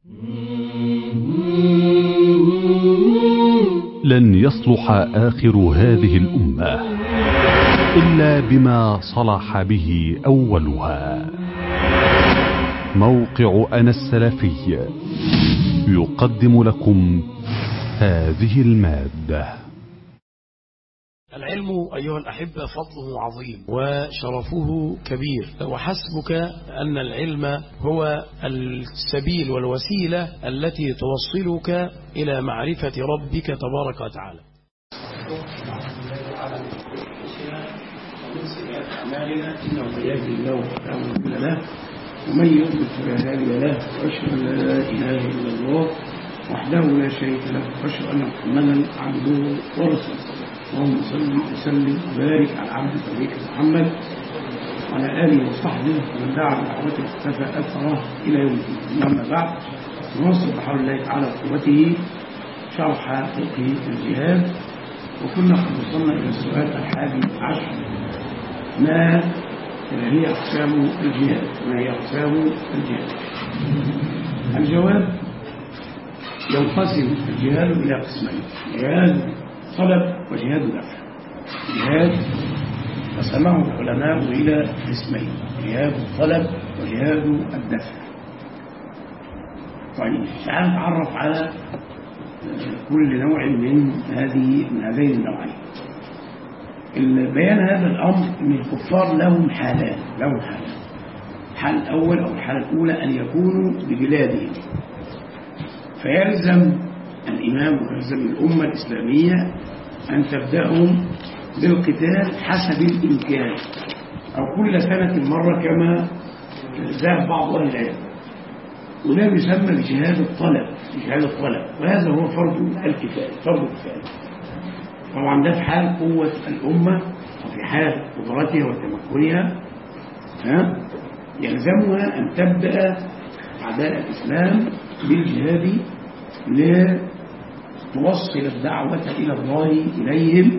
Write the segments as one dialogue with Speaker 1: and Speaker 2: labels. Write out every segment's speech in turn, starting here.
Speaker 1: لن يصلح آخر هذه الأمة إلا بما صلح به أولها موقع أنا السلفي يقدم لكم هذه المادة
Speaker 2: العلم أيها الأحبة فضله عظيم وشرفه كبير وحسبك أن العلم هو السبيل والوسيلة التي توصلك إلى معرفة ربك تبارك وتعالى أعمالنا إنه من يهدي الله فلا مضل له ومن يضلل فلا هادي له وأشهد أن لا إله إلا الله وحده لا شريك له وأشهد أن محمدا عبده ورسوله اللهم صل وسلم وبارك على عبدك ونبيك محمد وعلى اله وصحبه ومن دعا بدعوته واختفى اثره الى يوم الدين اما بعد نواصل بحول الله تعالى وقوته شرح فقه الجهاد وكنا قد وصلنا الى السؤال الحادي عشر ما هي اقسام الجهاد ما هي اقسام الجهاد الجواب ينقسم الجهاد الى قسمين جهاد طلب وجهاد دفع جهاد قسمه العلماء إلى قسمين جهاد الطلب وجهاد الدفع طيب تعال نتعرف على كل نوع من هذه من هذين النوعين بيان هذا الأمر أن الكفار لهم حالان لهم حالان الحال الأول أو الحالة الأولى أن يكونوا ببلادهم فيلزم الإمام ويلزم الأمة الإسلامية أن تبدأهم بالقتال حسب الإمكان أو كل سنة مرة كما ذهب بعض أهل العلم وده يسمى بجهاد الطلب جهاد الطلب وهذا هو فرض الكفاية فرض الكفاية طبعا ده في حال قوة الأمة وفي حال قدرتها وتمكنها ها يلزمها أن تبدأ أعداء الإسلام بالجهاد لتوصل الدعوة إلى الله إليهم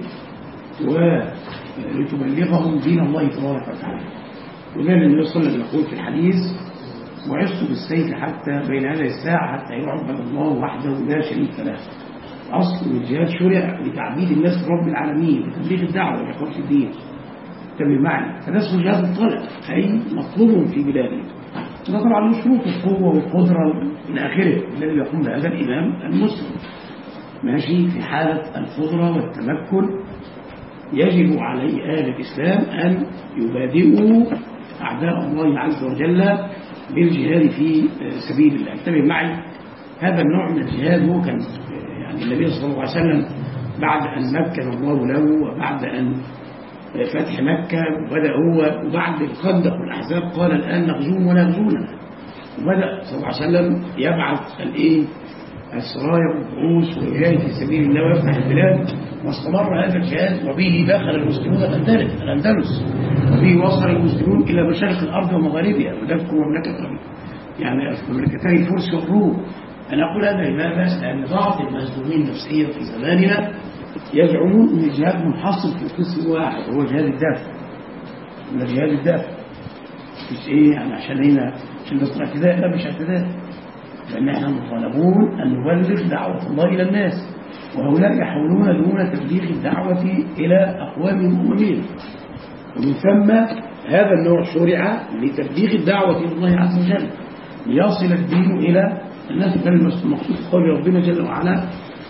Speaker 2: ولتبلغهم دين الله تبارك وتعالى وده اللي النبي صلى الله عليه وسلم يقول في الحديث وعشت بالسيف حتى بين هذه الساعة حتى يعبد الله وحده لا شريك له أصل الجهاد شرع لتعبيد الناس رب العالمين لتبليغ الدعوة لإخوة الدين تبي معي فده اسمه جهاد الطلب أي مطلوب في بلادهم ده طبعا له شروط القوة والقدرة إلى آخره الذي يقوم بهذا الإمام المسلم ماشي في حالة القدرة والتمكن يجب علي أهل الإسلام أن يبادئوا أعداء الله عز وجل بالجهاد في سبيل الله انتبه معي هذا النوع من الجهاد هو كان يعني النبي صلى الله عليه وسلم بعد أن مكن الله له وبعد أن فتح مكة وبدأ هو وبعد الخندق والأحزاب قال الآن نغزوهم ولا يغزونا وبدأ صلى الله عليه وسلم يبعث الإيه السرايا والبعوث والجهاد في سبيل الله ويفتح البلاد واستمر هذا الجهاد وبه دخل المسلمون الأندلس وبه وصل المسلمون إلى مشارق الأرض ومغاربها ودفكوا مملكة يعني مملكتي الفرس والروم أنا أقول هذا لماذا؟ لأن بعض المظلومين نفسيا في زماننا يزعمون أن الجهاد منحصر في قسم واحد هو جهاد الدافع ولا جهاد الدافع مش إيه يعني عشان هنا عشان بس اعتداء لا مش اعتداء لأن احنا مطالبون أن نبلغ دعوة الله إلى الناس وهؤلاء يحاولون دون تبليغ الدعوة إلى أقوام مؤمنين ومن ثم هذا النوع شرع لتبليغ الدعوة إلى الله عز وجل ليصل الدين إلى الناس كان المقصود قول ربنا جل وعلا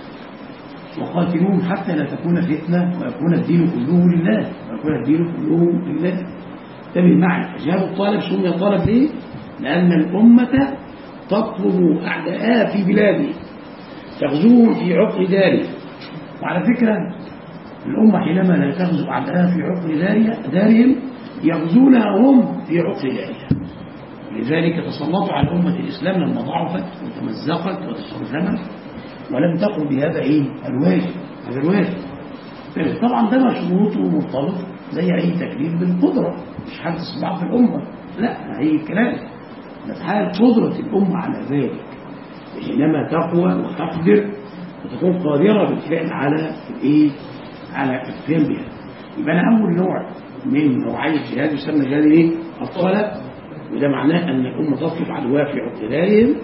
Speaker 2: وقاتلوهم حتى لا تكون فتنة ويكون الدين كله لله ويكون الدين كله لله تبي معي جهاد الطالب سمي طالب ليه؟ لأن الأمة تطلب أعداءها في بلاده تغزوهم في عقر داره وعلى فكرة الأمة حينما لا تغزو أعداءها في عقر دارهم يغزونها هم في عقر دارها لذلك تسلطوا على أمة الإسلام لما ضعفت وتمزقت وتستخدمت ولم تقم بهذا إيه الواجب هذا الواجب طبعا ده مشروط ومرتبط زي أي تكليف بالقدرة مش حد صباع في الأمة لا هي كلام في حال قدرة الأمة على ذلك حينما تقوى وتقدر وتكون قادرة بالفعل على الإيه على القيام بها يبقى أنا أول نوع من نوعي الجهاد يسمى جهاد إيه؟ الطلب وده معناه أن الأمة تطلب عدوها في عقدارهم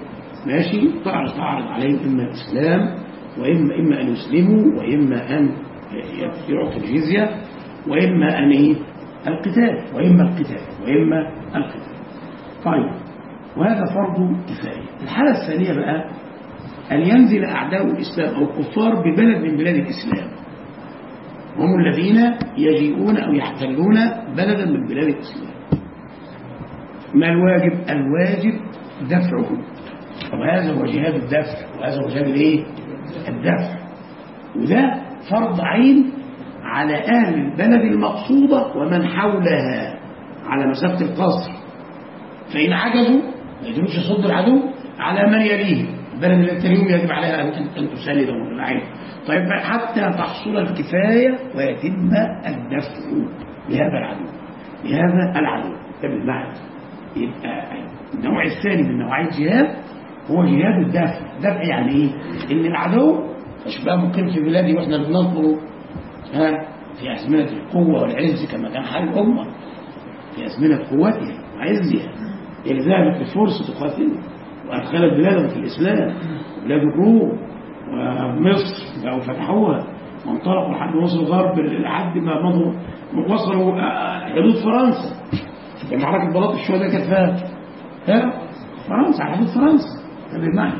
Speaker 2: ماشي تعرض تعرض عليهم إما الإسلام وإما إما أن يسلموا وإما أن يعطوا الجزية وإما أن إيه القتال وإما القتال وإما القتال طيب وهذا فرض كفاية الحالة الثانية بقى أن ينزل أعداء الإسلام أو الكفار ببلد من بلاد الإسلام هم الذين يجيئون أو يحتلون بلدا من بلاد الإسلام ما الواجب؟ الواجب دفعه وهذا هو جهاد الدفع وهذا هو جهاد الايه؟ الدفع وده فرض عين على أهل البلد المقصودة ومن حولها على مسافة القصر فإن عجزوا ما يقدروش يصد العدو على من يليه البلد التي تليهم يجب عليها أن أن تساندهم العين طيب حتى تحصل الكفاية ويتم الدفع بهذا العدو بهذا العدو تبع معي يبقى النوع الثاني من نوعية الجهاد هو جهاد الدفع دفع يعني ايه ان العدو مش بقى ممكن في بلادي واحنا بننظر ها في أزمنة القوة والعز كما كان حال الأمة في أزمنة قوتها وعزها اللي ذهبت الفرس تقاتل وأدخلت بلادهم في الإسلام بلاد الروم ومصر بقوا فتحوها وانطلقوا لحد وصلوا الغرب لحد ما مضوا وصلوا حدود فرنسا في معركة بلاط الشهداء كانت فيها ها فرنسا على حدود فرنسا كان معي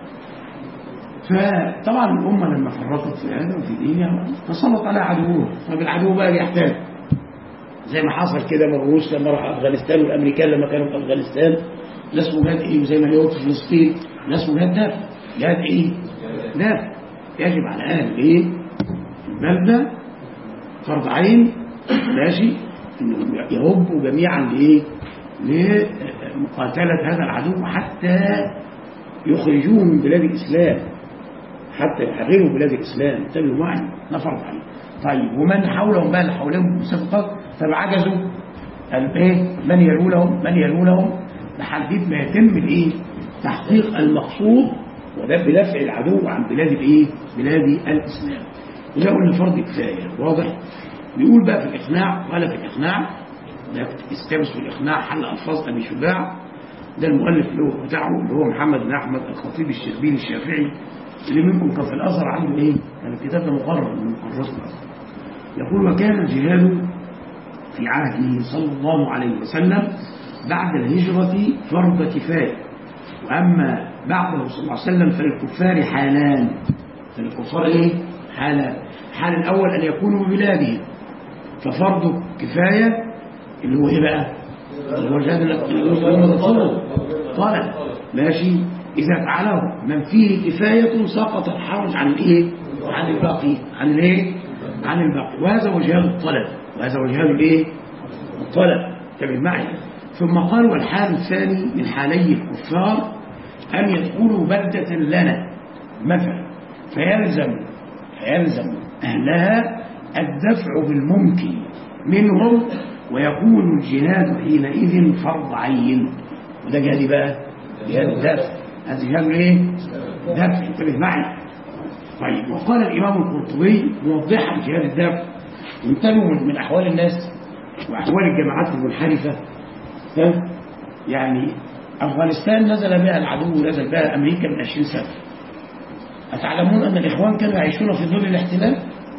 Speaker 2: فطبعا الأمة لما فرطت في هذا وفي دينها تسلط على عدوه طب العدو بقى يحتاج زي ما حصل كده من الروس لما راح أفغانستان والأمريكان لما كانوا في أفغانستان ناس جهاد إيه زي ما اليهود في فلسطين ناس جهاد دافع جهاد إيه؟ دافع يجب على أهل إيه؟ البلدة فرض عين ماشي إنهم يهبوا جميعا لإيه؟ لمقاتلة هذا العدو حتى يخرجوه من بلاد الإسلام حتى يحرروا بلاد الإسلام انتبهوا معي نفرض عليه طيب ومن حولهم بقى اللي حولهم مسابقات طب عجزوا ايه من يلونهم من يلونهم لحد ما يتم الايه تحقيق المقصود وده بدفع العدو عن بلاد الايه بلاد الاسلام وده قلنا فرض كفايه واضح بيقول بقى في الاقناع قال في الاقناع ده استمس في الاقناع حل الفاظ ابي شجاع ده المؤلف اللي هو بتاعه اللي هو محمد بن احمد الخطيب الشربيني الشافعي اللي منكم كان في الازهر عنده ايه كان الكتاب ده مقرر من مقررات يقول وكان الجهاد في عهده صلى الله عليه وسلم بعد الهجرة فرض كفاية وأما بعده صلى الله عليه وسلم فللكفار حالان فللكفار إيه؟ حالان الحال الأول أن يكونوا ببلادهم ففرض كفاية اللي هو إيه بقى؟ اللي هو جهاد الطلب طلب ماشي إذا فعله من فيه كفاية سقط الحرج عن الإيه؟ عن الباقي عن الإيه؟ عن الباقي وهذا هو جهاد الطلب وهذا هو جهاد الإيه؟ الطلب تبع معي ثم قال والحال الثاني من حالي الكفار أن يدخلوا بلدة لنا مثلا فيلزم فيلزم أهلها الدفع بالممكن منهم ويكون الجهاد حينئذ فرض عين وده جهاد بقى جهاد الدفع هذا جهاد ايه؟ دفع انتبه معي طيب وقال الإمام القرطبي موضحا جهاد الدفع انتبهوا من, من أحوال الناس وأحوال الجماعات المنحرفة ها؟ يعني أفغانستان نزل بها العدو نزل بها أمريكا من 20 سنة أتعلمون أن الإخوان كانوا يعيشون في ظل الاحتلال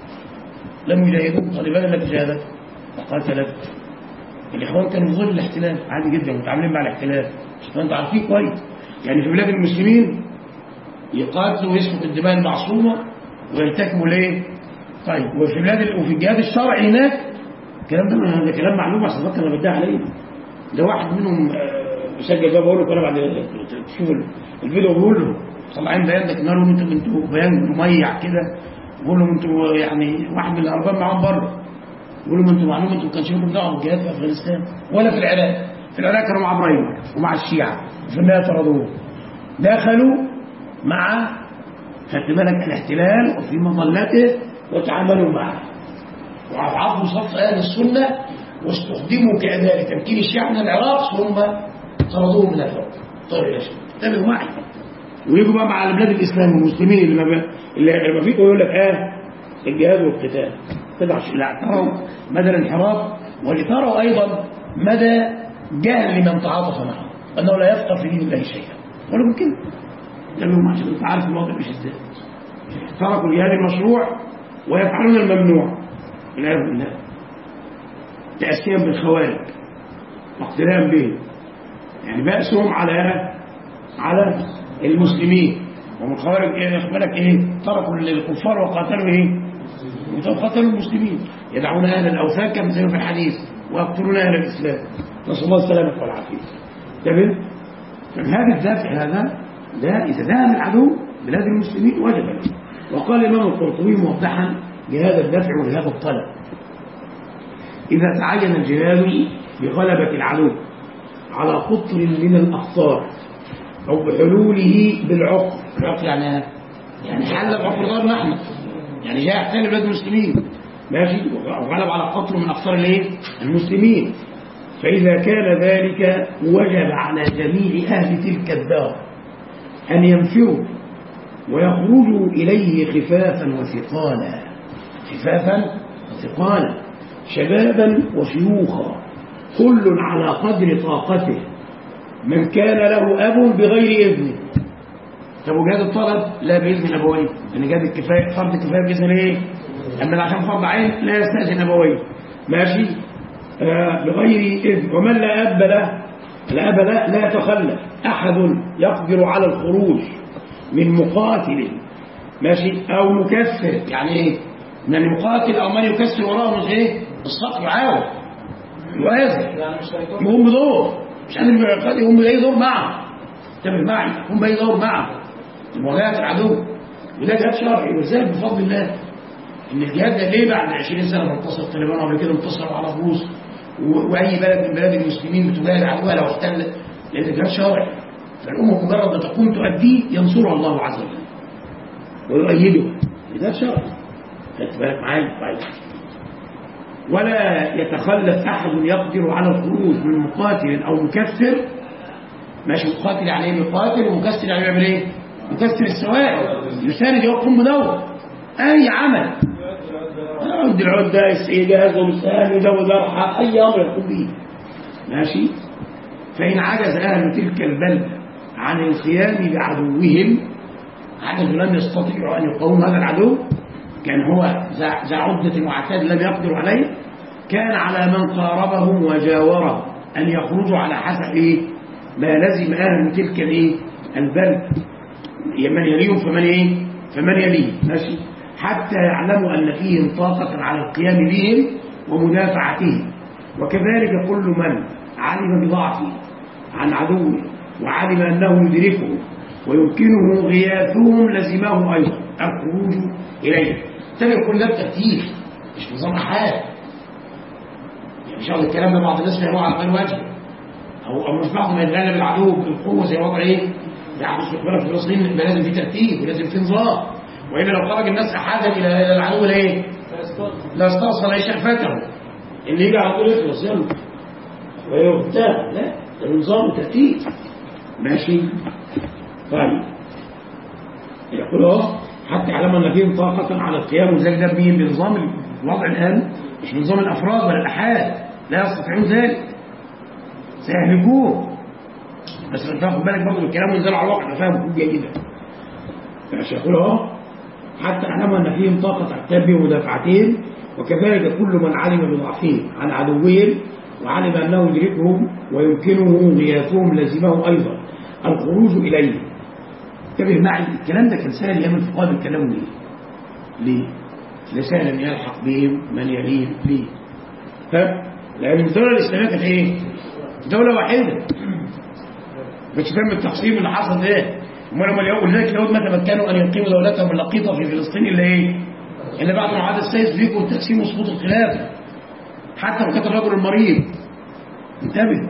Speaker 2: لم يجاهدوا طالبان التي جاهدت وقاتلت الإخوان كانوا في ظل الاحتلال عادي جدا متعاملين مع الاحتلال أنتوا عارفين كويس يعني في بلاد المسلمين يقاتلوا ويسفك الدماء المعصومة ويرتكبوا ليه؟ طيب وفي بلاد وفي الجهاد الشرعي هناك الكلام ده ده كلام معلوم عشان فكر انا بديها عليه ده واحد منهم مسجل بقى بقول له كلام بعد تشوف الفيديو بيقول له طالعين بيان لكن قالوا انتوا انتوا بيان مميع كده بيقول لهم انتوا يعني واحد من الارباب معاهم بره بيقول لهم انتوا معلومه انتوا ما كانش لكم دعوه بالجهاد في افغانستان ولا في العراق في العراق كانوا مع ابراهيم ومع الشيعه وفي النهايه طردوه دخلوا مع خدت بالك الاحتلال وفي مظلته وتعاملوا معه وعرفوا صف اهل السنه واستخدموا كاداه لتمكين الشيعه من العراق ثم طردوهم من الحكم طردوا الى انتبهوا معي ويجوا بقى مع بلاد الاسلام والمسلمين اللي ما اللي ما فيكم يقول لك اه الجهاد والقتال تبع لا تروا مدى الانحراف ولتروا ايضا مدى جهل من تعاطف معه انه لا يفقه في دين الله شيئا ولكن كده انتبهوا عشان انت عارف الوضع مش ازاي تركوا الجهاد المشروع ويفعلون الممنوع والعياذ بالله تأسيا بالخوارج واقتداء بهم يعني بأسهم على على المسلمين ومن الخوارج ايه ياخد بالك ايه تركوا الكفار وقاتلوا ايه وقاتلوا المسلمين يدعون اهل الاوثان كما سيقول في الحديث ويقتلون اهل الاسلام نسال الله السلامه والعافيه تمام فهذا الدافع هذا ده اذا دام العدو بلاد المسلمين وجب له وقال الامام القرطبي موضحا لهذا الدفع ولهذا الطلب إذا تعين الجهاد بغلبة العدو على قطر من الأخطار أو بحلوله بالعقر العقر يعني يعني حل العقر دار نحن يعني جاء يحتل بلاد المسلمين ماشي وغلب على قطر من أخطار الايه المسلمين فإذا كان ذلك وجب على جميع أهل تلك الدار أن ينفروا ويخرجوا إليه خفافا وثقالا خفافا وثقالا شبابا وشيوخا كل على قدر طاقته من كان له أب بغير إذنه طب وجهاد الطلب لا بإذن أبويه لأن جهاد الكفاية فرض الكفاية بإذن إيه؟ أما عشان فرض عين لا يستأذن أبويه ماشي آه بغير إذن ومن لا أب له لا أب له لا يتخلف أحد يقدر على الخروج من مقاتل ماشي أو مكسر يعني إيه؟ من المقاتل أو من يكسر وراه مش إيه؟ الصقر يعاون يوازن يقوم بدور مش قادر يقاتل يقوم بأي دور معه انتبه معي يقوم بأي دور معه مواجهة العدو وده جهاد شرعي وذلك بفضل الله ان الجهاد ده ليه بعد 20 سنه ما انتصر الطالبان وقبل كده انتصروا على الروس واي بلد من بلاد المسلمين بتجاهد عدوها لو احتلت لان الجهاد شرعي فالامه مجرد ما تقوم تؤديه ينصرها الله عز وجل ويؤيده الجهاد شرعي خدت بالك معايا طيب ولا يتخلف احد يقدر على الخروج من مقاتل او مكسر ماشي مقاتل يعني ايه مقاتل ومكسر يعني يعمل ايه؟ يكسر السوائل يساند يقوم بدور اي عمل يعد العدة يجهز ومسان يزود ذرحة اي امر يقوم به ماشي فان عجز اهل تلك البلدة عن القيام بعدوهم عجزوا لم يستطيعوا ان يقاوموا هذا العدو كان هو ذا عدة وعتاد لم يقدروا عليه كان على من قاربهم وجاورهم أن يخرجوا على حسب إيه؟ ما لزم أهل تلك الإيه؟ البلد من يليهم فمن إيه؟ فمن يليه ماشي حتى يعلموا أن فيهم طاقة على القيام بهم ومدافعتهم وكذلك كل من علم بضعفه عن عدوه وعلم أنه يدركه ويمكنه غياثهم لزمه أيضا الخروج إليه تبقى كل ده بترتيب مش نظام حال يعني مش الكلام ده بعض الناس فهموه على غير وجه او او مش بعض ما يتغلب العدو بالقوه زي وضع ايه؟ يعني مش بالك في فلسطين يبقى لازم في ترتيب ولازم في نظام والا لو خرج الناس احادا الى العدو لا ايه؟ لا استأصل اي شأفته اللي يجي على طول يخلص يلا ويغتاب لا ده نظام وترتيب ماشي طيب يقول اهو حتى يعلم ان فيهم طاقة على القيام وذلك ده بين بنظام الوضع الآن مش نظام الأفراد ولا الأحاد لا يستطيعون ذلك سيهلكوه بس انت تاخد بالك برضه الكلام وينزل على الواقع فاهم جيدا فمش يقول اهو حتى يعلم ان فيهم طاقة القيام بمدافعتهم وكذلك كل من علم بضعفهم عن عدوهم وعلم انه يدركهم ويمكنه غياثهم لزمه ايضا الخروج اليه انتبه معي الكلام ده كان سهل ايام الفقهاء بيتكلموا ليه؟ ليه؟ لسهل ان يلحق بهم من يليهم ليه؟ ها؟ لان الدوله الاسلاميه كانت ايه؟ دوله واحده مش فاهم التقسيم اللي حصل ده امال هم اليهود ولذلك اليهود ما تمكنوا ان يقيموا دولتهم اللقيطه في فلسطين الا ايه؟ الا بعد ما عاد السيد فيكم التقسيم وسقوط الخلافه حتى لو كان الرجل المريض انتبه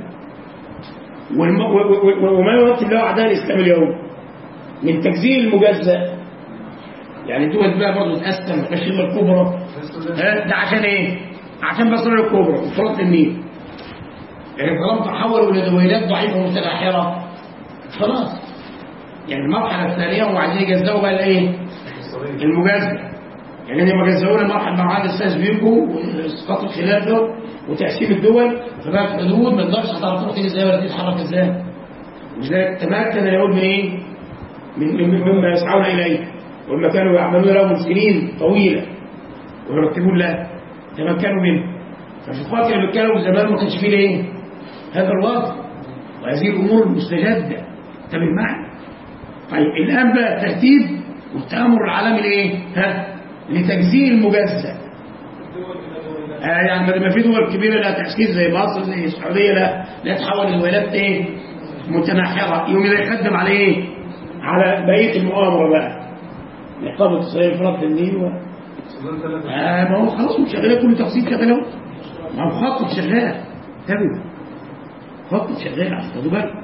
Speaker 2: وما يمثل له اعداء الاسلام اليوم من تجزيء المجزأ يعني الدول بقى برضه تقسم القشيمه الكبرى ها ده عشان ايه؟ عشان بصر الكبرى وفرط النيل يعني طالما تحولوا الى دويلات ضعيفه متناحره خلاص يعني المرحله الثانيه هم عايزين يجزئوا بقى الايه؟ المجزأ يعني هم جزئونا المرحله مع عهد الساس بيكو واسقاط الخلاف ده وتقسيم الدول فبقت حدود ما تقدرش هتعرف تروح تيجي ازاي ولا تتحرك ازاي ولذلك تمكن اليهود من ايه؟ من من- مما يسعون اليه وما كانوا يعملون له من سنين طويله ويرتبون له تمكنوا منه ففي الفتره اللي كانوا زمان ما كانش فيه ايه؟ هذا الوضع وهذه الامور المستجده انتبه معي طيب الان بقى الترتيب والتامر العالمي لايه؟ ها؟ لتجزيء المجزأ آه يعني بدل ما في دول كبيره لها تاسيس زي مصر زي السعوديه لا لا تحول الولايات ايه؟ متناحره يوم ده يخدم على ايه؟ على بقيه المؤامره بقى نقابه الصغير فرط النيل و... آه ما هو خلاص مش شغال كل تقسيم شغال اهو ما هو خط شغال انتبهوا خط شغال عشان تاخدوا بالكم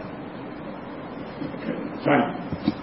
Speaker 2: طيب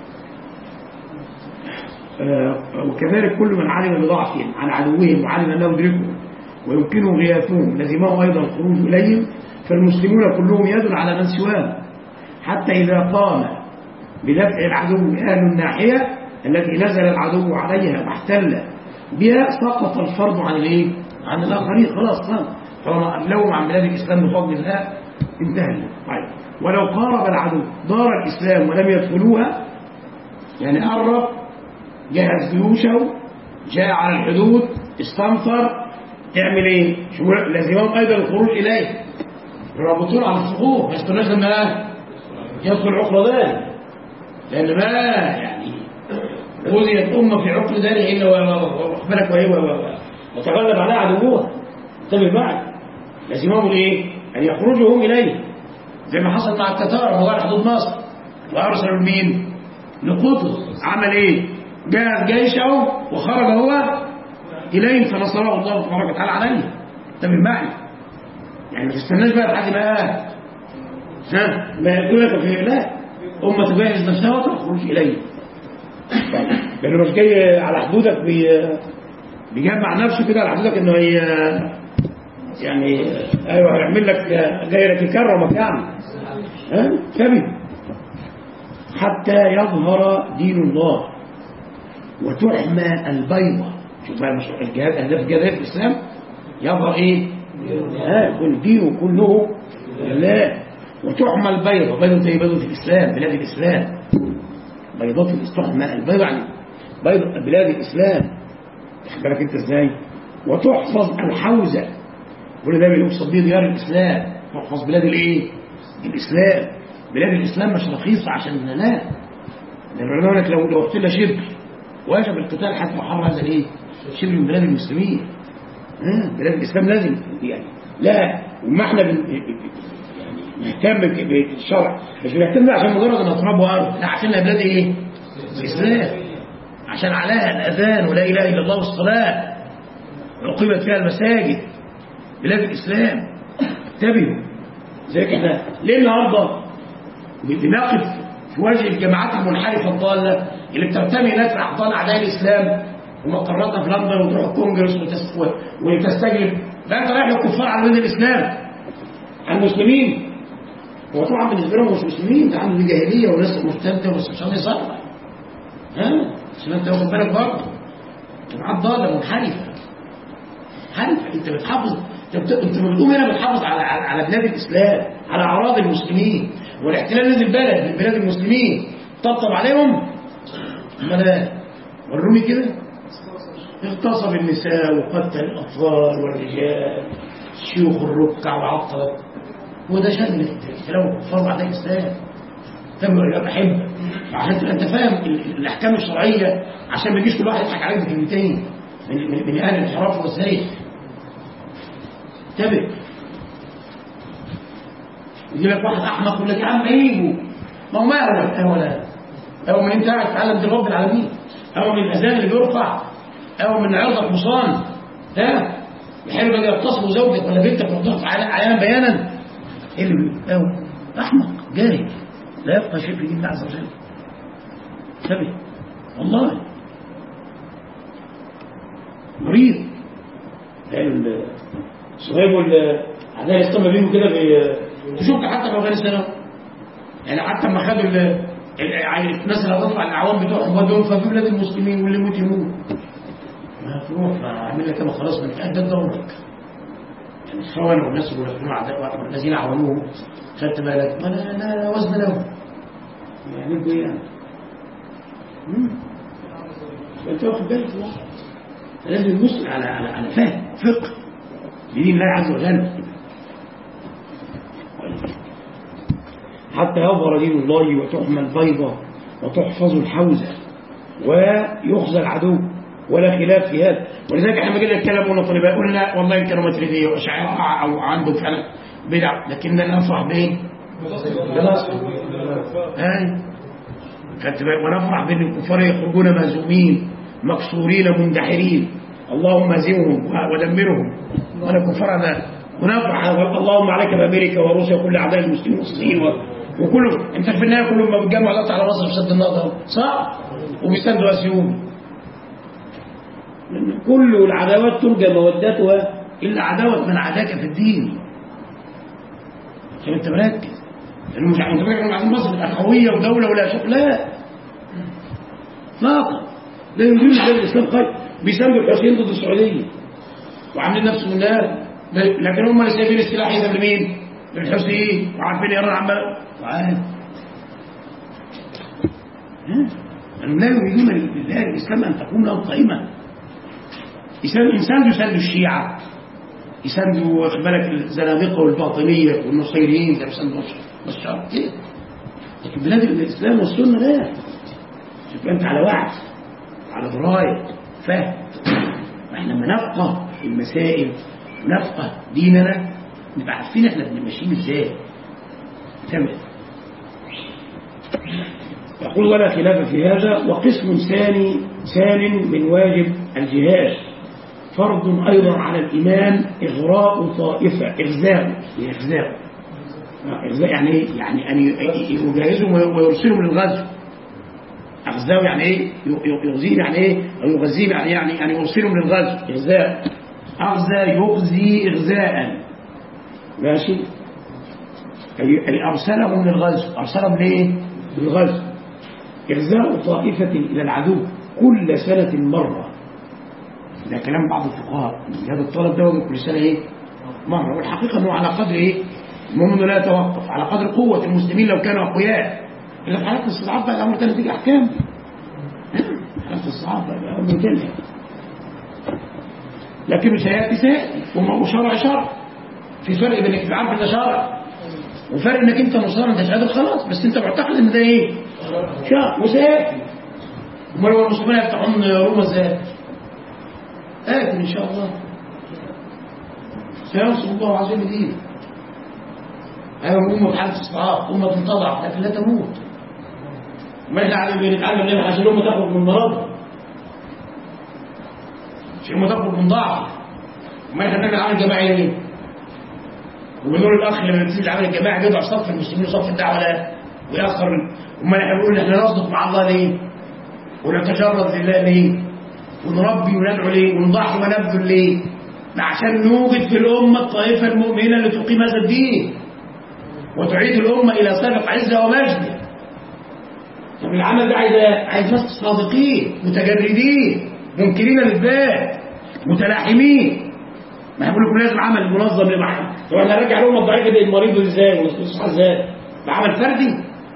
Speaker 2: آه، وكذلك كل من علم بضعفهم عن عدوهم وعلم انه يدركهم ويمكنه غياثهم لزمه ايضا الخروج اليهم فالمسلمون كلهم يد على من سواهم حتى اذا قام بدفع العدو اهل الناحيه التي نزل العدو عليها واحتل بها سقط الفرض عن الايه؟ عن الاخرين خلاص خلاص طالما املوهم عن بلاد الاسلام بفضل الله انتهى طيب ولو قارب العدو دار الاسلام ولم يدخلوها يعني قرب جهز جيوشه جاء على الحدود استنفر تعمل ايه؟ شو لازمهم ايضا الخروج اليه يربطون على الصخور ما يستناش لما يدخل عقر ذلك لان ما يعني غزيت امه في عقر ذلك الا واخبرك وهي وتغلب عليها عدوها انتبه معي لازمهم الايه؟ ان يخرجوا هم اليه زي ما حصل مع التتار هو على حدود مصر وارسلوا لمين؟ لقطز عمل ايه؟ جهز جيشه وخرج هو اليهم فنصره الله تبارك وتعالى عليه انتبه معي يعني ما تستناش بقى لحد ما ها ما يقول في لا أمة تجهز نفسها وتخرج إليه لأنه مش جاي على حدودك بي بيجمع نفسه كده على حدودك إنه هي يعني أيوه هيعمل لك غيرك يكرمك يعني ها كبد حتى يظهر دين الله وتحمى البيضة شوف بقى مش الجهاد أهداف جهاد الإسلام يظهر إيه؟ ها يكون دينه كله لله وتحمى البيضة بيضة زي بيضة الإسلام بلاد الإسلام بيضات تحمى البيضة يعني بيضة بلاد الإسلام واخد بالك أنت إزاي وتحفظ الحوزة كل ده بيقصد بيه ديار الإسلام تحفظ بلاد الإيه الإسلام بلاد الإسلام مش رخيصة عشان لا لأن العلماء لك لو لو قلت لها شبر واجب القتال حتى محرر هذا الإيه شبر من بلاد المسلمين ها بلاد الإسلام لازم يعني لا وما احنا بن... نهتم بالشرع مش بنهتم عشان مجرد ان اطراب وارض لا عشان بلاد ايه الاسلام عشان عليها الاذان ولا اله الا الله والصلاه وأقيمت فيها المساجد بلاد الاسلام انتبهوا زي احنا ليه النهارده بنقف في وجه الجماعات المنحرفه الضاله اللي بتنتمي الناس لاحضان اعداء الاسلام ومقراتها في لندن وتروح الكونجرس وتستجلب لا انت رايح للكفار على بلاد الاسلام على المسلمين هو طبعا بالنسبه لهم مش مسلمين ده عنده جاهليه وناس مرتده وناس مش هيصلح ها عشان انت واخد بالك برضه جماعات ضاله منحرفه منحرفه انت بتحافظ انت انت بتقوم هنا بتحافظ على على بلاد الاسلام على اعراض المسلمين والاحتلال نزل بلد من بلاد المسلمين طبطب عليهم امال وروني كده اغتصب النساء وقتل الاطفال والرجال شيوخ الركع وعطل وده شأن كلام الكفار بعد الإسلام تم يا بحب عشان تبقى أنت فاهم الأحكام الشرعية عشان ما يجيش كل واحد يضحك عليك بكلمتين من, من, من أهل الانحراف والزيغ انتبه يجي لك واحد أحمق يقول لك يا عم عيبه ما هو مالك أه ولا أو من أنت قاعد تتعلم دين رب العالمين أو من الأذان اللي بيرفع أو من عرضك مصان ده يحب أن يغتصبوا زوجك ولا بنتك ويضغط عيانا بيانا ايه اللي أو احمق جاهل لا يفقه شيء في دين الله عز وجل انتبه والله مريض قالوا الصهيب اعداء الاسلام بيجوا كده تشوف حتى في افغانستان يعني حتى لما خدوا يعني الناس اللي هتطلع الاعوام بتوعهم ودوهم في بلاد المسلمين واللي يموت يموت ما تروح اعمل لك انا خلاص من ادى دورك يعني الخونه والناس اللي الذين عاونوه خدت بالك ما لا لا وزن له يعني ايه يعني مم. فانت واخد بالك الله فلازم المسلم على على على فهم فقه لدين الله عز وجل حتى يظهر دين الله وتحمى البيضة وتحفظ الحوزة ويخزى العدو ولا خلاف في هذا ولذلك احنا لما جينا نتكلم قلنا طالباء قلنا والله كانوا ماتريديه واشاعره او عندهم فعلا بدع لكننا نفرح بايه؟ بنصر هاي خدت بالك ونفرح بان الكفار يخرجون مهزومين مكسورين مندحرين اللهم هزمهم ودمرهم وانا كفار انا ونفرح اللهم عليك بامريكا وروسيا وكل اعداء المسلمين والصين وكله انت في النهايه كلهم ما بيتجمعوا دلوقتي على مصر في سد النهضه صح؟ وبيساندوا اسيوم لأن كل العداوات ترجى مودتها إلا عداوة من عداك في الدين عشان أنت مركز لأنه مش عايزين فاكر عايزين مصر تبقى قوية ودولة ولا شيء لا فقط لا يريدون الدين الإسلام خير بيساندوا الحسين ضد السعودية وعاملين نفسهم النار لكن هم اللي سايبين السلاح يذهب لمين؟ للحسين وعارفين ايران عمال وعارف لا يريدون لله الإسلام أن تكون لهم قائمة إنسان يساند الشيعة يساند واخد بالك الزنادقة والباطنية والنصيريين زي يساند بشار كده لكن بلاد الإسلام والسنة لا شوف أنت على وعي على دراية فهم احنا لما نفقه المسائل ونفقه ديننا نبقى عارفين احنا بنمشيه ازاي تمام يقول ولا خلاف في هذا وقسم ثاني ثان من واجب الجهاد فرض أيضا على الإمام إغراء طائفة إغزاء إغزاء إغزاء يعني إيه؟ يعني أن يجهزهم ويرسلهم للغزو أغزاء يعني إيه؟ يغزيهم يعني إيه؟ أو يغزيهم يعني يعني يعني يرسلهم للغزو إغزاء أغزى يغزي إغزاء ماشي يعني أرسلهم للغزو أرسلهم ليه؟ للغزو إغزاء طائفة إلى العدو كل سنة مرة ده كلام بعض الفقهاء هذا الطلب ده واجب كل سنة إيه؟ مرة والحقيقة أنه على قدر إيه؟ المهم أنه لا يتوقف على قدر قوة المسلمين لو كانوا أقوياء إلا في حالات الاستضعاف بقى الأمر تاني تيجي أحكام حالات الاستضعاف بقى الأمر تاني لكن مش هيأتي سيأتي وشرع شرع في فرق بين انك عارف ان ده شرع وفرق انك انت مصر انت مش قادر خلاص بس انت معتقد ان ده ايه؟ شرع وسيأتي امال هو المسلمين يفتحون روما ازاي؟ آتي ان شاء الله سينصر الله عظيم دينه أيوة أمة بحالة استضعاف أمة تنتضع لكن لا تموت ما احنا عايزين بنتعلم ليه عشان الأمة تخرج من مرض مش الأمة تخرج من ضعف وما احنا بنعمل عمل جماعي ليه؟ وبنقول الأخ لما بينزل العمل الجماعي بيضع صف المسلمين وصف الدعوة لا ويأخر وما احنا بنقول احنا نصدق مع الله ليه؟ ونتجرد لله ليه؟ ونربي وندعو ليه؟ ونضحي ونبذل ليه؟ عشان نوجد في الأمة الطائفة المؤمنة اللي تقيم هذا الدين وتعيد الأمة إلى سابق عزة ومجد طب العمل ده عايز عايز ناس صادقين متجردين منكرين للذات متلاحمين ما بقول لكم لازم عمل منظم للمحل طب احنا هنرجع الأمة الضعيفة دي المريض ازاي ونصحى ازاي بعمل فردي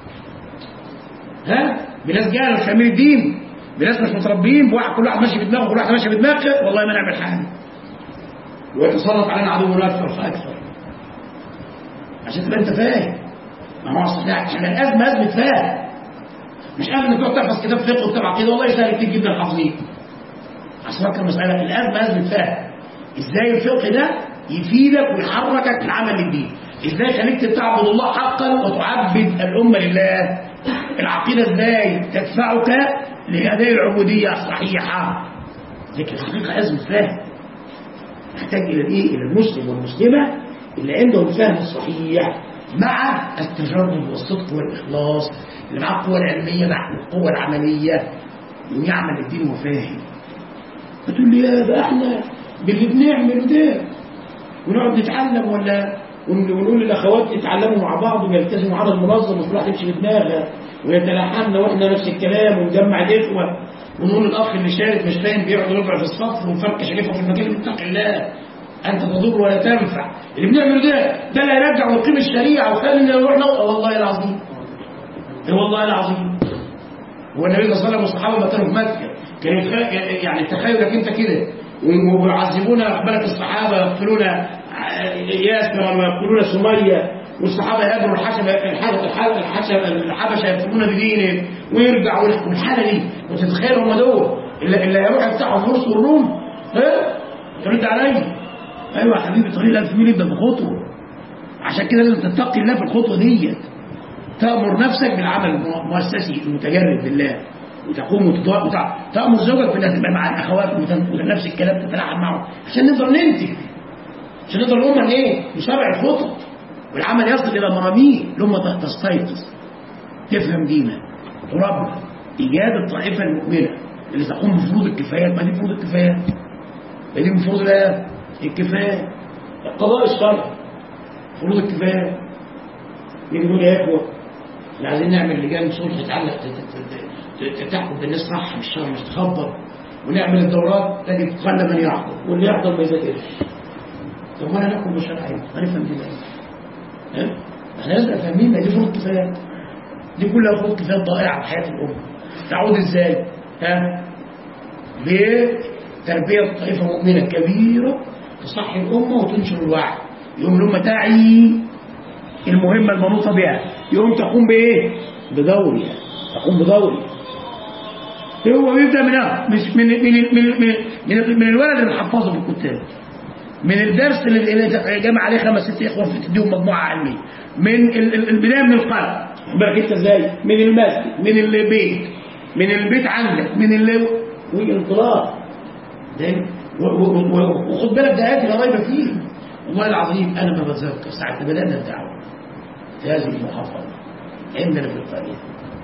Speaker 2: ها بناس جاهله مش فاهمين الدين بناس مش متربيين بواحد كل واحد ماشي بدماغه كل واحد ماشي بدماغه والله ما نعمل حاجه ويتسلط علينا عدو اكثر فاكثر عشان تبقى انت فاهم ما هو اصل عشان الازمه ازمه فاهم مش ازمه تقعد تحفظ كتاب فقه وكتاب عقيده والله سهل كتير جدا حافظين عشان فكر المساله الازمه ازمه فاهم ازاي الفقه ده يفيدك ويحركك في العمل للدين ازاي يخليك تعبد الله حقا وتعبد الامه لله العقيده ازاي تدفعك لاداء العبوديه الصحيحه لكن الحقيقه ازمه فاهم يحتاج الى الايه الى المسلم والمسلمه اللي عندهم الفهم الصحيح مع التجرد والصدق والإخلاص اللي معاه القوة العلمية مع القوة العملية ويعمل الدين وفاهم فتقول لي يا ده احنا باللي بنعمله ده ونقعد نتعلم ولا ونقول للاخوات يتعلموا مع بعض ويلتزموا عدد منظم وكل واحد يمشي بدماغه ويتلحمنا واحنا نفس الكلام ونجمع الاخوه ونقول الاخ اللي شارك مش فاهم بيقعد ربع في الصف ونفركش شايفه في المكان اتق الله أنت تضر ولا تنفع اللي بنعمله ده ده اللي هيرجع ويقيم الشريعة وخلينا نروح نقطة والله العظيم إيه والله العظيم هو النبي صلى الله عليه وسلم والصحابه ما كانوا في مكه كان يتخ- يعني تخيلك انت كده ويعذبون اقبلت الصحابه يقتلون ياسر ويقتلون سميه والصحابه يهاجروا الحشبه الحشبه الحشبه الحبشه يكتبون بدينهم ويرجعوا والحاله دي وتتخيل هم دول اللي اللي هيروح يفتحوا الفرس والروم ها ترد عليا ايوه يا حبيبي طريق الالف ميل يبدا بخطوه عشان كده لازم تتقي الله في الخطوه ديت تأمر نفسك بالعمل المؤسسي المتجرد بالله وتقوم وتضاء وتع... تأمر زوجك بأنها تبقى مع الأخوات ونفس الكلام تتلاعب معهم عشان نقدر ننتج عشان نقدر الأمة إيه؟ نشرع الخطط والعمل يصل إلى مراميه الأمة تستيقظ تفهم دينها تربى إيجاد الطائفة المؤمنة اللي تقوم بفروض الكفايات ما دي فروض الكفايات ما دي من فروض الآيات الكفاية القضاء الشرعي فروض الكفاية يجي يقول يا إخوة احنا عايزين نعمل لجان صلح تتعلق تحكم بالناس صح مش شر مش تخبر ونعمل الدورات تجد قل من يحضر واللي يحضر ما يذاكرش طب ما انا نحكم بالشرعيه هنفهم دي ازاي؟ ها؟ احنا لازم فاهمين ما دي فروض كفايات دي كلها فروض كفايات ضائعه في حياه الامه تعود ازاي؟ ها؟ بتربيه طائفه مؤمنه كبيره تصحي الامه وتنشر الوعي يوم الامه تعي المهمة المنوطة بها يقوم تقوم بإيه؟ بدورها تقوم بدورها هو بيبدأ من آه. مش من من من من, من, من الولد اللي حفظه في الكتاب من الدرس اللي اللي جمع عليه خمس ست اخوه في تديهم مجموعه علميه من ال- ال- البدايه من القلب بالك انت ازاي من المسجد من البيت من البيت عندك من ال والانطلاق ده و- و- و- وخد بالك ده آيات لا ريب فيه والله العظيم انا ما بتذكر ساعه ما بدانا الدعوه في هذه المحافظة عندنا في القرية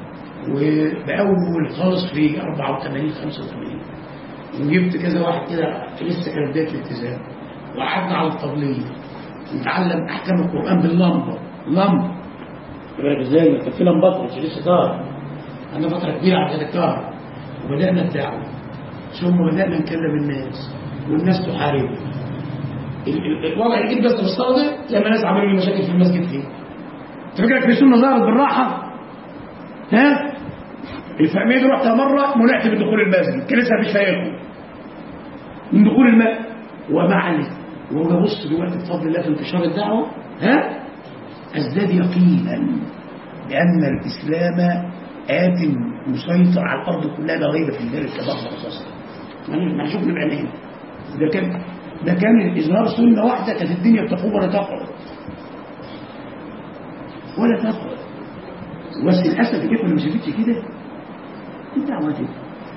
Speaker 2: وبأول خالص في 84 85 وجبت كذا واحد كده لسه كان بداية الالتزام وقعدنا على الطبلية نتعلم أحكام القرآن باللمبة لمبة بالك ازاي كان في لمبات مش لسه دار عندنا فترة كبيرة عشان الكهرباء وبدأنا الدعوة ثم بدأنا نكلم الناس والناس تحاربنا ال- ال- الوضع الجديد بس في الصلاة لما ناس عملوا لي مشاكل في المسجد فيه تفكرك في سنة ظهرت بالراحة ها الفهمية دي رحتها مرة منعت من دخول المسجد كان لسه مفيش فايقه من دخول الماء ومع ذلك وهو ببص دلوقتي بفضل الله في انتشار الدعوة ها ازداد يقينا بأن الإسلام آت مسيطر على الأرض كلها لا ريب في ذلك كما أخبر الرسول ما شفنا بعينينا ده كان ده كان إظهار سنة واحدة كانت الدنيا بتقوم ولا تقعد ولا تقعد بس للأسف الإخوة اللي ما شافتش كده الدعوة دي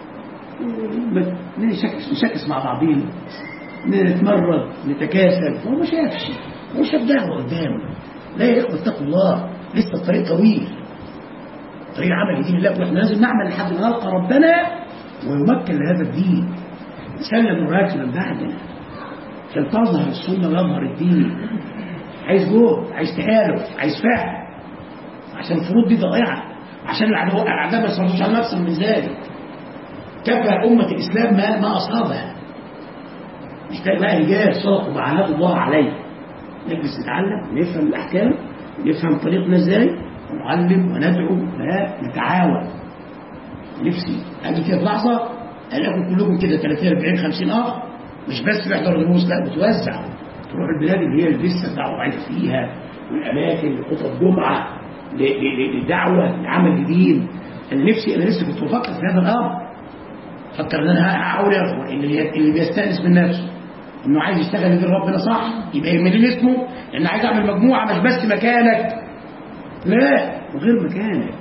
Speaker 2: نشكس نشكس مع بعضين نتمرد نتكاسل هو ما شافش هو شاف دعوة قدامه لا يا إخوة اتقوا الله لسه الطريق طويل طريق عمل دين الله واحنا لازم نعمل لحد ما نلقى ربنا ويمكن لهذا الدين نسلم الراكب من بعدنا عشان تظهر السنة ويظهر الدين عايز جهد عايز تآلف عايز فهم عشان الفروض دي ضائعة عشان العدو- الأعداء ما يصرفوش على نفسهم من ذلك كفى أمة الإسلام ما, ما أصابها محتاج بقى رجال صدقوا وعهدوا الله عليه نجلس نتعلم نفهم الأحكام نفهم طريقنا ازاي ونعلم وندعو ونتعاون نفسي أجي كده في لحظة ألاقيكم كلكم كده 30 40 50 أخ مش بس بيحضروا دروس لا بتوزع تروح البلاد اللي هي اللي لسه الدعوة ضعيفة فيها والأماكن لخطب جمعة ل- ل- لدعوة لعمل جديد أنا نفسي أنا لسه كنت بفكر في هذا الأمر فكر ان انا هحاول يا اخوان ان اللي اللي بيستانس من نفسه انه عايز يشتغل لدين ربنا صح يبقى يمدين اسمه ان عايز اعمل مجموعه مش بس مكانك لا وغير مكانك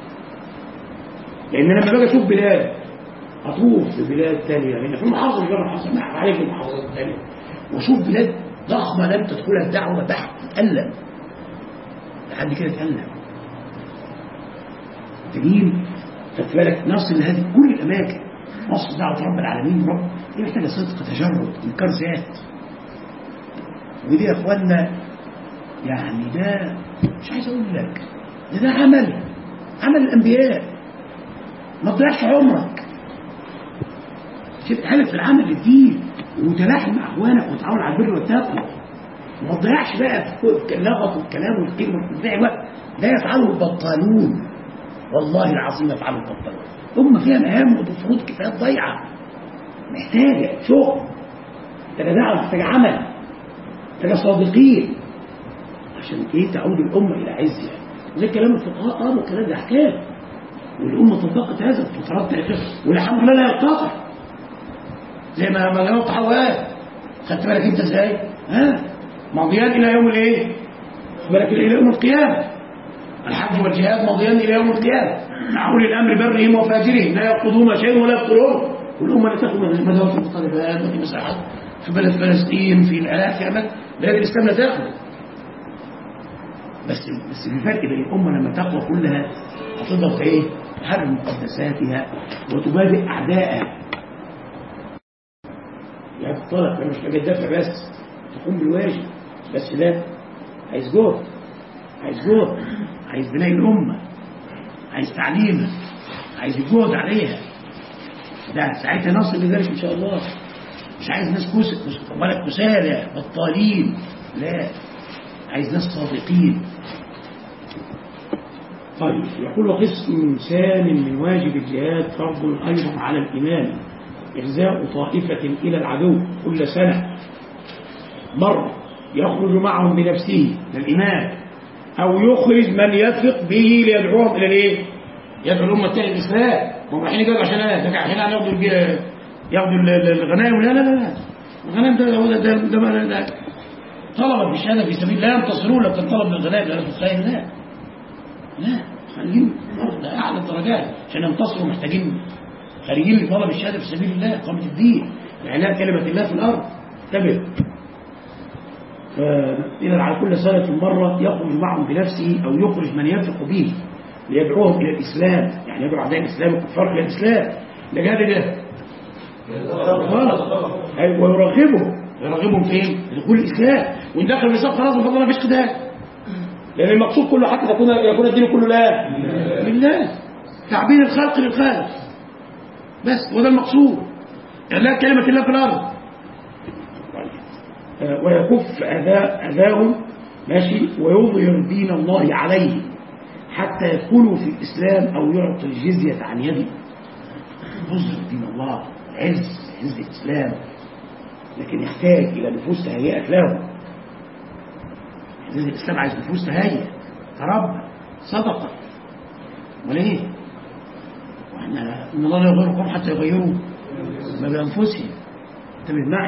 Speaker 2: لان انا لما باجي اشوف بلاد اطوف في بلاد ثانيه هنا في محافظه غير محافظه مع عليك المحافظات الثانيه واشوف بلاد ضخمه لم تدخلها الدعوه تحت تتالم لحد كده تتالم محتاجين خدت بالك نصل لهذه كل الاماكن نصل دعوه رب العالمين رب دي محتاجه صدق تجرد انكار ذات ودي يا اخوانا يعني ده مش عايز اقول لك ده ده عمل عمل الانبياء ما تضيعش عمرك شفت حالك في العمل للدين وتلاحم مع اخوانك وتعاون على البر والتقوى وما تضيعش بقى في اللغط والكلام والكلمه وتضيع وقت ده يفعله البطالون والله العظيم يفعله البطالون أمة فيها مهام وفروض كفايات ضايعة محتاجة شغل محتاجة دعوة محتاجة عمل محتاجة صادقين عشان ايه تعود الأمة إلى عزها زي كلام الفقهاء قالوا الكلام ده أحكام والأمة طبقت هذا في فترات تاريخية والحمد لله لا ينقطع زي ما ما جاوبت حواء خدت بالك انت ازاي؟ ها ماضيان الى يوم الايه؟ خد بالك الى يوم القيامه الحج والجهاد ماضيان الى يوم القيامه مع اولي الامر برهم وفاجرهم لا يرقضون شيئا ولا يقتلون والامه اللي تاخذ من المذاهب المختلفات وفي مساحات في بلد فلسطين في العراق في اماكن بلاد الاسلام لا تاخذ بس بس في فرق بين الامه لما تقوى كلها هتقدر ايه؟ تحرر مقدساتها وتبادئ اعدائها يعني الطلب مش حاجه دافع بس تقوم بالواجب بس لا عايز جهد عايز جهد عايز بناء الامه عايز تعليمها عايز الجهد عليها ده ساعتها نصل لذلك ان شاء الله مش عايز ناس كسل بالك كسالى بطالين لا عايز ناس صادقين طيب يقول قسم ثان من واجب الجهاد فرض ايضا على الامام إغزاء طائفة إلى العدو كل سنة مرة يخرج معهم بنفسه للإمام أو يخرج من يثق به ليدعوهم إلى الإيه؟ يدعو الأمة التانية الإسلام ما هم رايحين يجوا عشان إيه؟ عشان ياخدوا الج- ياخدوا الغنائم لا لا لا لا الغنائم ده ده ده, ده, ده, ده طلبة بالشهادة في سبيل الله ينتصرون لو كان طلب من الغنائم لا تتخيل لا لا خارجين ده أعلى الدرجات عشان ينتصروا محتاجين خارجين لطلب الشهاده في سبيل الله اقامه الدين اعلاء كلمه الله في الارض انتبه فاذا على كل سنه مره يخرج معهم بنفسه او يخرج من يثق به ليدعوهم الى الاسلام يعني يدعو اعداء الاسلام الكفار الى الاسلام ده جاد ده غلط أيوة، ويرغبهم يرغبهم فين؟ دخول الاسلام وان دخل الاسلام خلاص بفضل الله مفيش قتال لان المقصود كله حتى يكون يكون الدين كله لا لله تعبير الخلق للخالق بس وده المقصود إعلاء كلمة الله في الأرض آه، ويكف أذى أذاهم ماشي ويظهر دين الله عليه حتى يدخلوا في الإسلام أو يعطي الجزية عن يده يظهر دين الله عز عز الإسلام لكن يحتاج إلى نفوس تهيئت له عز الإسلام عايز نفوس تهيئ تربى صدقة امال ايه؟ واحنا ان الله لا يغير قوم حتى يغيروا ما بانفسهم انتبه معي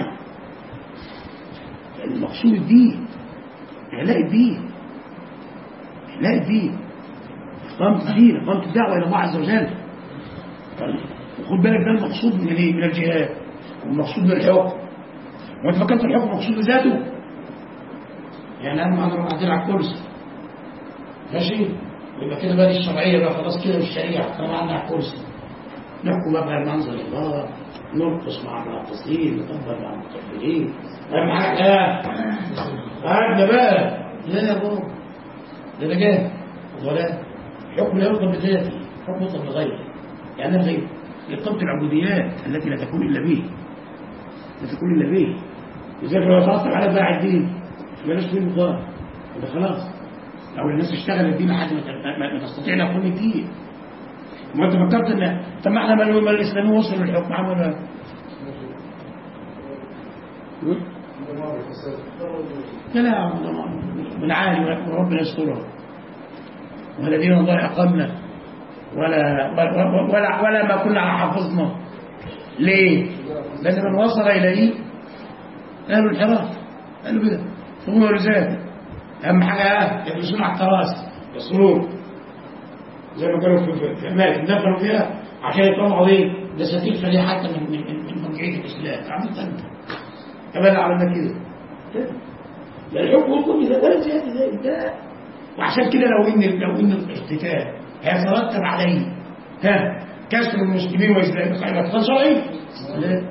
Speaker 2: يعني المقصود الدين اعلاء الدين اعلاء الدين اقامه الدين اقامه الدعوه الى الله عز وجل طيب وخد بالك ده المقصود من الايه؟ من الجهاد والمقصود من الحكم وانت فكرت الحكم مقصود بذاته يعني انا اقدر اعدل على الكرسي ماشي يبقى كده بقى دي الشرعيه بقى خلاص كده الشريعه طالما عندنا على الكرسي نحكم بقى بمنظر الله نرقص مع الراقصين نطبل مع المطبلين اهم حاجه لا قعدنا بقى لا يا بابا ده انا جاي ولا حكم لا يرضى بذاته حكم يرضى بغيره يعني غير لقبة العبوديات التي لا تكون الا به لا تكون الا به لذلك لو ترتب على باع الدين بلاش فيه مقام ده خلاص لو الناس اشتغلت دي لحد ما ت- ما- ما تستطيع ان يقوم الدين ما انت فكرت ان طب ما احنا ما ما الاسلاميين وصلوا للحكم عملوا ايه؟ لا لا يا عم، ده ما- من عالي وربنا يسترها والذين الله اقامنا ولا ولا ولا, ولا ما كنا على حافظنا ليه؟ لان من وصل اليه اهل الانحراف قالوا كده ثم ولذلك اهم حاجه يجلسون على الكراسي يصلون زي ما كانوا في, في, في اماكن دخلوا فيها عشان يطلعوا عليه دساتير فدي حتى من من من, من مرجعيه الاسلام عملت انت كمان عملنا كده كده. لا الحكم يكون اذا ده زياده زي ده وعشان كده لو ان لو ان الاقتتال هيترتب عليه ها كسر المسلمين واسلام اقتتال شرعي لا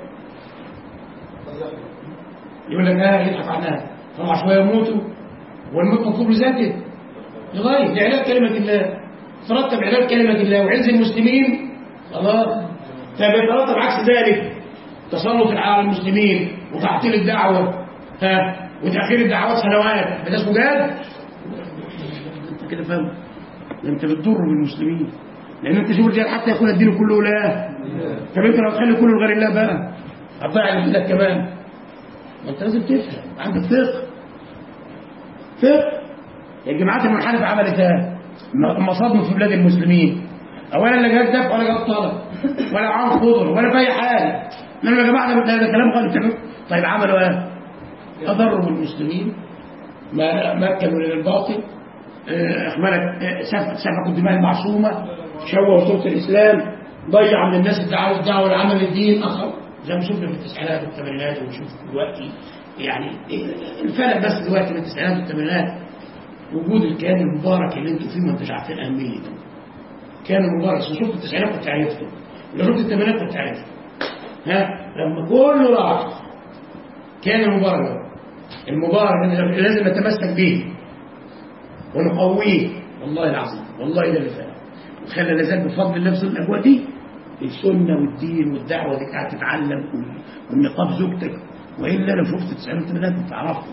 Speaker 2: يقول لك اه يضحك عنها طلع شويه يموتوا والموت مطلوب لذاته لغايه لاعلان كلمه الله ترتب اعلان كلمه الله وعز المسلمين خلاص طب يترتب عكس ذلك تسلط على المسلمين وتعطيل الدعوه ها وتاخير الدعوات سنوات ده اسمه جهاد انت كده فاهم ده انت بتضر بالمسلمين لان انت شوف الجهاد حتى يكون الدين كله لا طب انت لو تخلي كله غير الله بقى هتضيع اللي في ايدك كمان ما انت لازم تفهم عندك فقه فقه الجماعات المنحرفه عملت ايه؟ مصادم في بلاد المسلمين اولا لا جهاد دفع ولا جهاد طلب ولا عام خضر ولا في اي حاجه انما يا جماعه ده ده كلام غلط طيب عملوا ايه؟ اضروا بالمسلمين ما مكنوا للباطل اخملت سفكوا الدماء المعصومه شوهوا صوره الاسلام ضيع من الناس الدعوه الدعوه لعمل الدين اخر زي ما شفنا في التسعينات والثمانينات ونشوف دلوقتي يعني الفرق بس دلوقتي من التسعينات والثمانينات وجود الكيان المبارك اللي انتم فيه ما انتش عارفين اهميته كان المبارك بس شفت التسعينات كنت عرفته لو شفت الثمانينات كنت عرفته ها لما كله راح كان المبارك المبارك لازم نتمسك به ونقويه والله العظيم والله ده اللي فعلا وخلى لازال بفضل الله في الاجواء دي السنه والدين والدعوه دي قاعد تتعلم والنقاب زوجتك والا لو شفت التسعينات والثمانينات كنت عرفت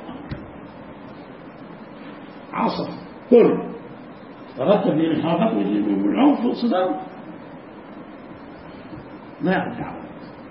Speaker 2: عصر كل ترتب من الانحرافات والعنف والصدام ما يعرف دعوه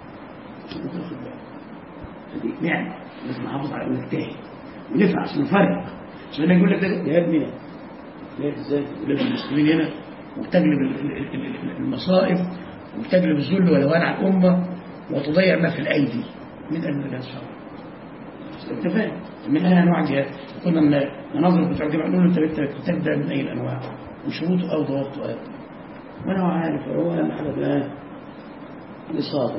Speaker 2: هذه نعمه لازم نحافظ على ونجتهد ونفرح عشان نفرق عشان لما يقول لك ده جهاد مين؟ جهاد ازاي؟ ولاد المسلمين هنا وتجلب المصائب وتجلب الذل والهوان على الامه وتضيع ما في الايدي من ان الجهاد شرع انت فاهم؟ من اي انواع الجهاد كنا ننظر بتوع الجامعه نقول له انت تبدا من اي الانواع وشروطه او ضوابطه ايه وانا هو عارف هو اهم حاجه بقى الاصابه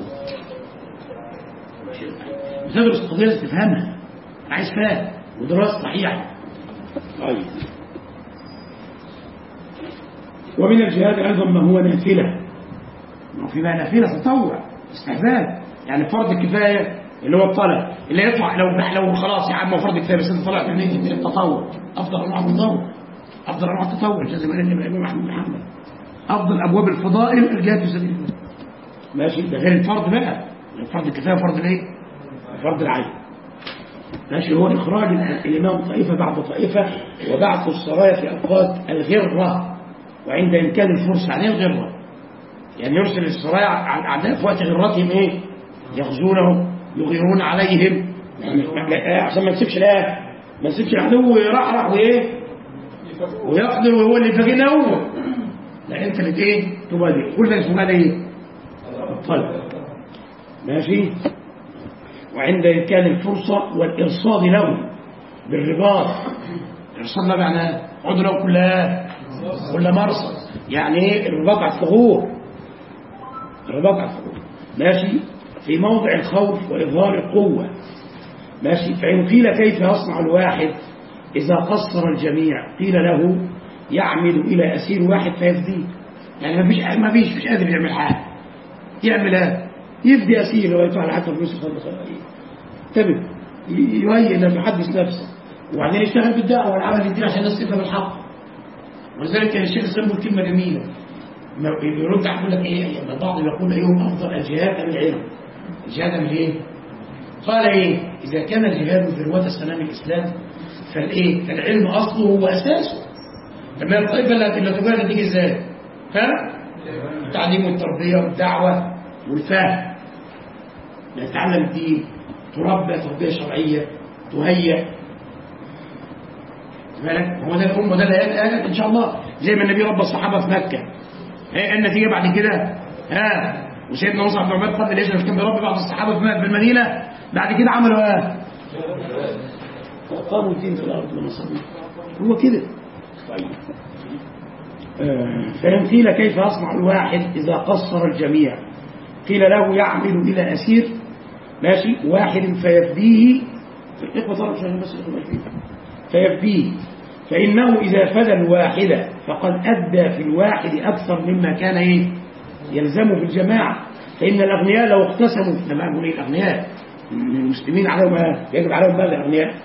Speaker 2: بتدرس القضيه لازم تفهمها عايز فاهم ودراسه صحيحه طيب ومن الجهاد ايضا ما هو نافله ما في بقى نافله تطوع استحباب يعني فرض الكفايه اللي هو الطلب اللي يطلع لو لو خلاص يا عم فرض كفايه بس انت طلعت من من التطوع افضل انواع التطوع افضل انواع التطوع زي ما قال الامام احمد بن حنبل افضل ابواب الفضائل الجهاد في سبيل الله ماشي ده غير الفرض بقى فرض الكفايه فرض الايه؟ فرض العين ماشي هو اخراج الامام طائفه بعد طائفه وبعث السرايا في اوقات الغره وعند امكان الفرصه يعني الغره يعني يرسل السرايا على الاعداء في وقت غرتهم ايه؟ يغزونهم يغيرون عليهم يعني عشان ما نسيبش لا ما نسيبش العدو يرحرح وايه ويقدر وهو اللي فاجئنا هو لا انت اللي ايه تبادر كل ده اسمه ايه الطلب ماشي وعند امكان الفرصه والارصاد له بالرباط الارصاد ده معناه عذره كلها كل مرصد يعني ايه الرباط على الثغور الرباط على الثغور ماشي في موضع الخوف وإظهار القوة ماشي فإن قيل كيف يصنع الواحد إذا قصر الجميع قيل له يعمل إلى أسير واحد فيفديه يعني ما فيش ما فيش مش قادر يعمل حاجة يعمل ايه؟ يفدي أسير ويدفع له حتى فلوس يخلص تمام يهيئ لما يحدث نفسه وبعدين يشتغل بالدعوة والعمل الدين عشان الناس تفهم الحق ولذلك كان الشيخ سموا كلمة جميلة يرد يقول لك ايه البعض يقول ايهم افضل الجهاد ام العلم الجهاد من ايه قال ايه اذا كان الجهاد ذروه سنام الاسلام فالايه فالعلم اصله هو اساسه لما الطائفه اللي تجاهد تيجي ازاي ها التعليم والتربيه والدعوه والفهم نتعلم الدين تربى تربيه شرعيه تهيئ بالك هو ده الامه ده اللي ان شاء الله زي ما النبي ربى الصحابه في مكه ايه النتيجه بعد كده ها وسيدنا مصعب بن عمير قبل الهجره كان بيربي بعض الصحابه في المدينه بعد كده عملوا ايه؟ قاموا الدين في الارض لما صلوا هو كده طيب فإن قيل كيف يصنع الواحد إذا قصر الجميع قيل له يعمل إلى أسير ماشي واحد فيفديه الإخوة طلب شيء بس فيفديه فإنه إذا فدى الواحد فقد أدى في الواحد أكثر مما كان إيه يلزمه في الجماعة فإن الأغنياء لو اقتسموا لما أقول إيه الأغنياء المسلمين عليهم يجب عليهم مال الأغنياء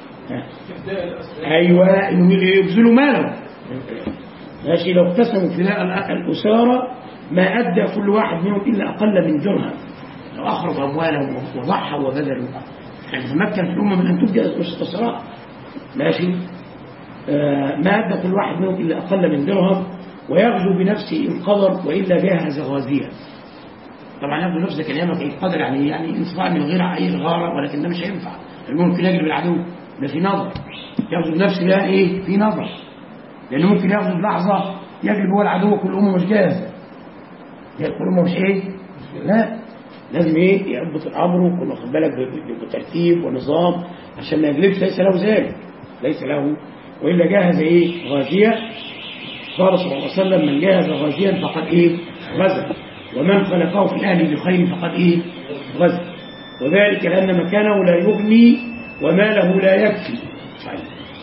Speaker 2: أيوة إنهم يبذلوا مالهم ماشي لو اقتسموا فداء الأسارة ما أدى كل واحد منهم إلا أقل من درهم لو أخرج أموالهم وضحى وبذلوا يعني تمكن في الأمة من أن تبدأ الأسراء ماشي آه ما أدى كل واحد منهم إلا أقل من درهم ويغزو بنفسه إن قدر وإلا جهز غازيا طبعا يغزو نفسه كلامك إن قدر يعني يعني انصفاع من غير أي غارة ولكن ده مش هينفع ممكن يجلب العدو ده في نظر يغزو بنفسه ده إيه في نظر لأنه ممكن يغزو بلحظة يجلب هو العدو كل أمه مش جاهزة كل أمه مش إيه لا لازم إيه يضبط الأمر ويكون واخد بالك بترتيب ونظام عشان ما يجلبش ليس له ذلك ليس له وإلا جاهز إيه غازية قال صلى الله عليه وسلم من جاهز غازيا فقد إيه غزا ومن خلقه في أهله بخير فقد إيه غزا وذلك لأن مكانه لا يغني وماله لا يكفي طيب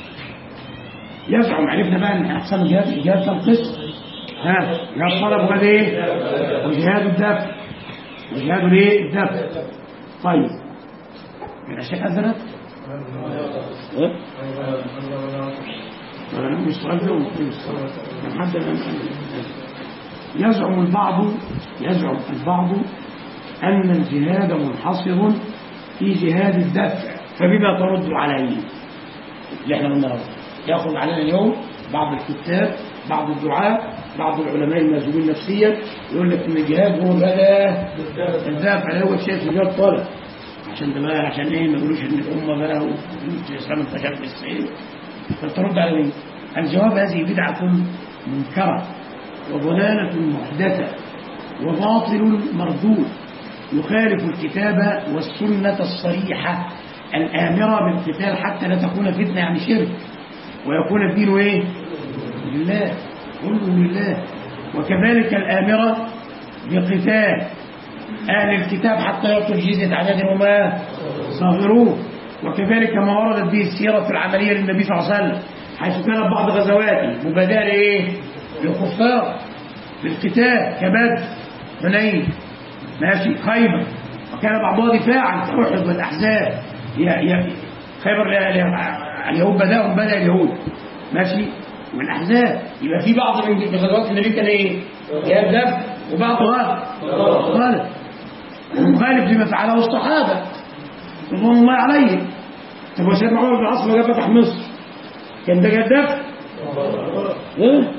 Speaker 2: يزعم عرفنا بقى ان احسن الجهاد الجهاد كم قسم ها جهاد طلب وجهاد ايه وجهاد الدفع وجهاد الايه الدفع طيب الاشياء اذنت ها انا مش سؤال ده مش سؤال حد يزعم البعض يزعم البعض ان الجهاد منحصر في جهاد الدفع فبما ترد عليه اللي احنا قلناه ياخذ علينا اليوم بعض الكتاب بعض الدعاء بعض العلماء المسؤولين نفسيا يقول لك ان الجهاد هو بقى الدافع اللي هو الشيء في جهاد طالب عشان ده بقى عشان ايه ما يقولوش ان الامه بقى والاسلام انتشر في السعيد فترد على مين؟ الجواب هذه بدعه منكره وضلاله محدثه وباطل مردود يخالف الكتاب والسنه الصريحه الامره بالقتال حتى لا تكون فتنه يعني شرك ويكون الدين ايه لله كله لله وكذلك الآمرة بقتال أهل الكتاب حتى يعطوا الجزية عدد وما صاغرون وكذلك ما وردت به السيرة العملية للنبي صلى الله عليه وسلم حيث كانت بعض غزواته مبادرة إيه؟ للكفار بالقتال كبدر حنين ماشي خيبر وكان بعضها دفاعا كأحد والأحزاب خيبر اليهود بدأهم بدأ اليهود ماشي والأحزاب يبقى في بعض من غزوات النبي كان ايه؟ جهاد دفع وبعضها غالب ومخالف لما فعله الصحابة رضوان الله عليهم طب وسيدنا عمر بن العاص لما فتح مصر كان ده جهاد دفع؟ ايه؟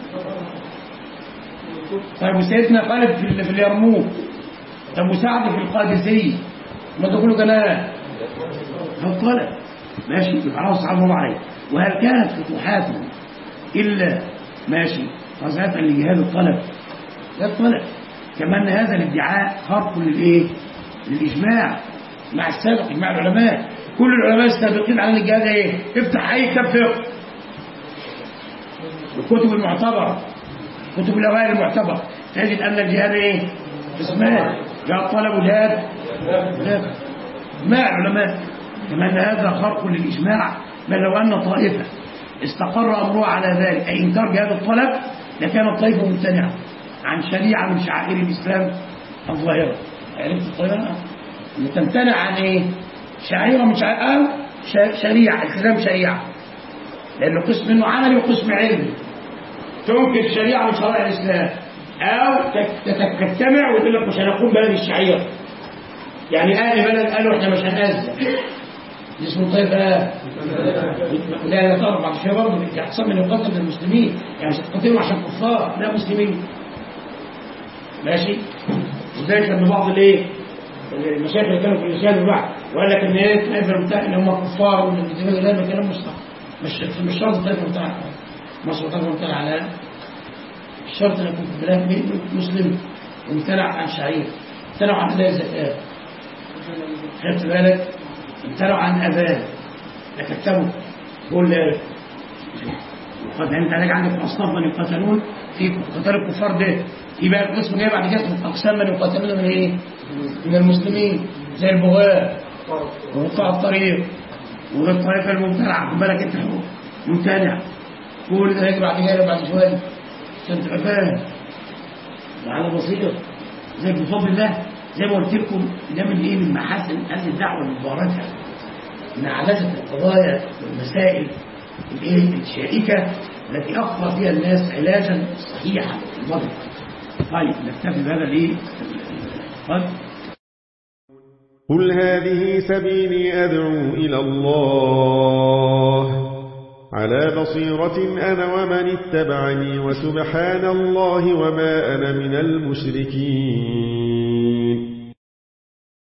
Speaker 2: طيب وسيدنا خالد في في اليرموك طب وسعد في القادسية ما ده كله كان طلب ماشي يبقى على الصحابة الله عليه وهل كانت فتوحاتهم إلا ماشي غزاة لجهاد الطلب ده الطلب كمان هذا الادعاء خرق للايه للإجماع مع السابق إجماع العلماء كل العلماء السابقين على الجهاد ايه افتح أي كتاب فقه الكتب المعتبرة كتب الأوائل المعتبرة تجد أن الجهاد ايه قسمان جهاد طلب وجهاد لا إجماع العلماء كمان هذا خرق للإجماع بل لو أن طائفة استقر أمرها على ذلك أي إنكار جهاد الطلب لكان الطائفة ممتنعة عن شريعة من شعائر الإسلام الظاهرة عرفت الطائفة أن تمتنع عن إيه شعيرة من شعائر شريعة التزام شريعة لأنه قسم منه عملي وقسم علمي تنكر الشريعة من شرائع الإسلام أو تجتمع وتقول لك مش هنقوم بلد الشعيرة يعني أهل بلد قالوا إحنا مش هنأذن اسمه طيب لا لا لا طبعا بعد شويه برضه يحصل من يقاتل المسلمين يعني مش تقاتلوا عشان كفار لا مسلمين ماشي وذلك لما بعض الايه المشايخ اللي كانوا في الاسلام البحث وقال لك ان ايه الطائفه المتحده ان هم كفار وان الدين ده كلام مش صح مش مش شرط الطائفه المتحده مصر الطائفه المتحده على الشرط ان يكون في بلاد مسلم وامتنع عن شعير امتنع عن اداء الزكاه خدت بالك امتنعوا عن أذان تكتبوا كل وقد انت عليك عندك أصناف من يقاتلون في قتال الكفار ده في بقى القسم جاي بعد كده أقسام من يقاتلون من إيه؟ من المسلمين زي البغاة وقطاع الطريق والطائفة الممتنعة خد بالك أنت ممتنع كل ده هيجي بعد كده بعد شوية عشان تبقى فاهم على بسيطة زي بفضل الله زي ما قلت لكم ده من ايه من محاسن هذه الدعوه المباركه معالجه القضايا والمسائل الايه الشائكه التي اخفى فيها الناس علاجا صحيحا للمرض طيب نكتفي بهذا الايه طيب
Speaker 3: قل هذه سبيلي أدعو إلى الله على بصيرة أنا ومن اتبعني وسبحان الله وما أنا من المشركين